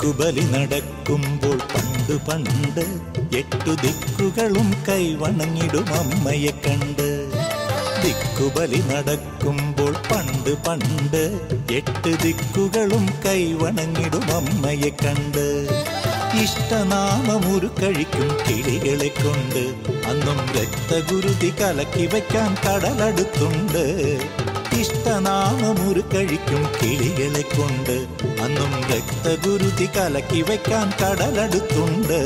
ദിക്കുബലി നടക്കുമ്പോൾ പണ്ട് പണ്ട് എട്ടു ദിക്കുകളും കൈവണങ്ങിടും അമ്മയെ കണ്ട് ദിക്കുബലി നടക്കുമ്പോൾ പണ്ട് പണ്ട് എട്ട് ദിക്കുകളും കൈവണങ്ങിടും അമ്മയെ കണ്ട് ഇഷ്ടനാമമുരു കഴിക്കും കിളികളെ കൊണ്ട് അന്നും രക്തഗുരുതി കലക്കി വയ്ക്കാൻ കടലടുത്തുണ്ട് ഇഷ്ടനാമമുരു കഴിക്കും കിളികളെ കൊണ്ട് അന്നും രക്തഗുരുതി കലക്കി വയ്ക്കാൻ കടലടുത്തുണ്ട്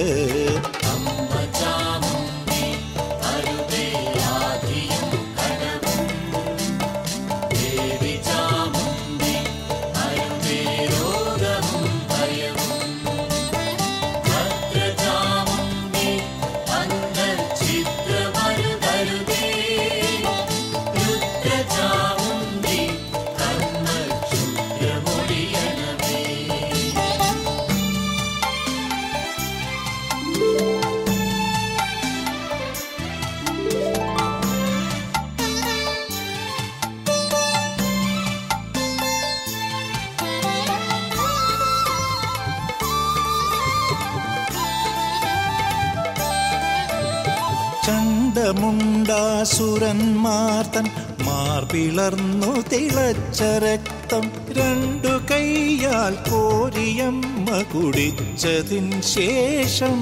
ചണ്ടമുണ്ടാസുരന്മാർ തൻ മാർപിളർന്നു തിളച്ച രക്തം രണ്ടു കൈയാൽ കോരിയമ്മ കുടിച്ചതിൻ ശേഷം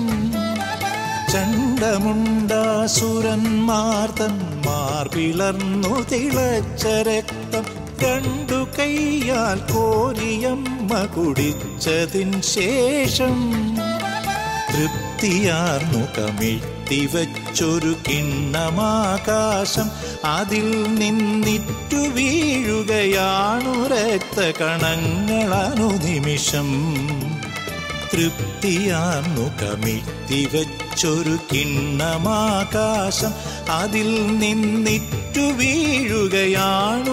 ചണ്ടമുണ്ടാസുരന്മാർ തൻ മാർപിളർന്നു തിളച്ച രക്തം രണ്ടു കൈയാൽ കോരിയമ്മ കുടിച്ചതിൻ ശേഷം തൃപ്തിയാർന്നു കമിഴ്ത്തി വച്ചൊരു കിണ്ണമാകാശം അതിൽ നിന്നിറ്റു വീഴുകയാണു രക്തകണങ്ങളനുനിമിഷം തൃപ്തിയാർന്നു കമിഴ്ത്തി വച്ചൊരു കിണ്ണമാകാശം അതിൽ നിന്നിറ്റു വീഴുകയാണു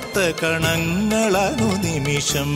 രക്തകണങ്ങളനുനിമിഷം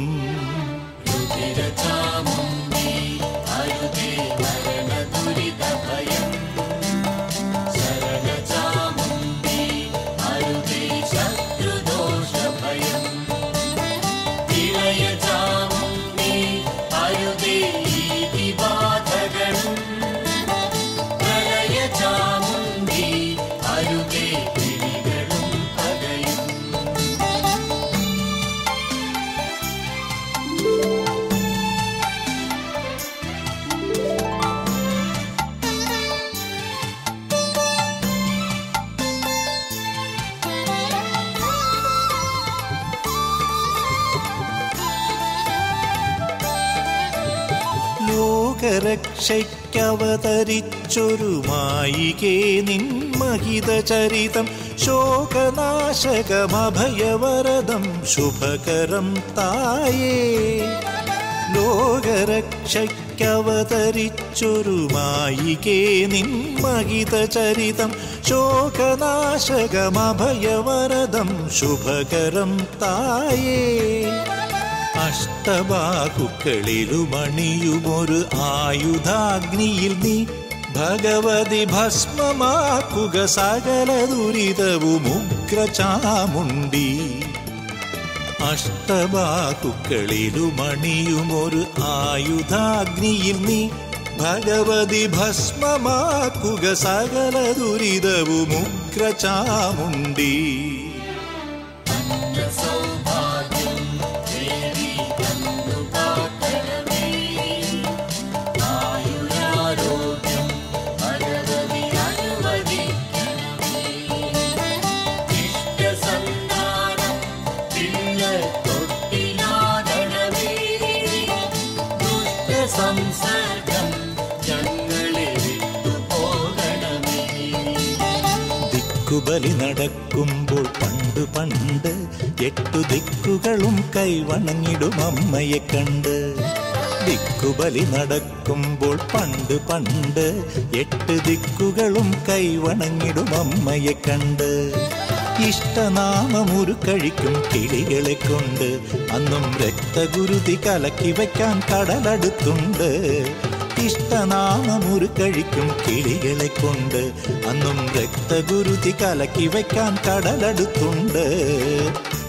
ലോകരക്ഷയ്ക്കവതരിച്ചൊരു മായികേ നിൻമഹിത ചരിതം ശോകനാശകമഭയവരദം ശുഭകരം തായേ ലോകരക്ഷയ്ക്കവതരിച്ചൊരു മായികേ നിൻമഹിത ചരിതം ശോകനാശകമഭയവരദം ശുഭകരം തായേ അഷ്ടബാഹുക്കളിലുമണിയുമൊരു ആയുധാഗ്നിയിൽ നീ ഭഗവതി ഭസ്മമാക്കുക സകല ദുരിതവും ഉഗ്രചാമുണ്ടി അഷ്ടബാഹുക്കളിലുമണിയുമൊരു ആയുധാഗ്നിയിൽ നീ ഭഗവതി ഭസ്മമാക്കുക സകല ദുരിതവും ഉഗ്രചാമുണ്ടി സംസർഗം ഞങ്ങളെ വിട്ടു പോകണമേ ദിക്കുബലി നടക്കുമ്പോൾ പണ്ട് പണ്ട് എട്ടു ദിക്കുകളും കൈവണങ്ങിടും അമ്മയെ കണ്ട് ദിക്കുബലി നടക്കുമ്പോൾ പണ്ട് പണ്ട് എട്ട് ദിക്കുകളും കൈവണങ്ങിടും അമ്മയെ കണ്ട് ഇഷ്ടനാമമുരു കഴിക്കും കിളികളെ കൊണ്ട് അന്നും രക്തഗുരുതി കലക്കി വയ്ക്കാൻ കടലടുത്തുണ്ട് ഇഷ്ടനാമമുരു കഴിക്കും കിളികളെ കൊണ്ട് അന്നും രക്തഗുരുതി കലക്കി വയ്ക്കാൻ കടലടുത്തുണ്ട്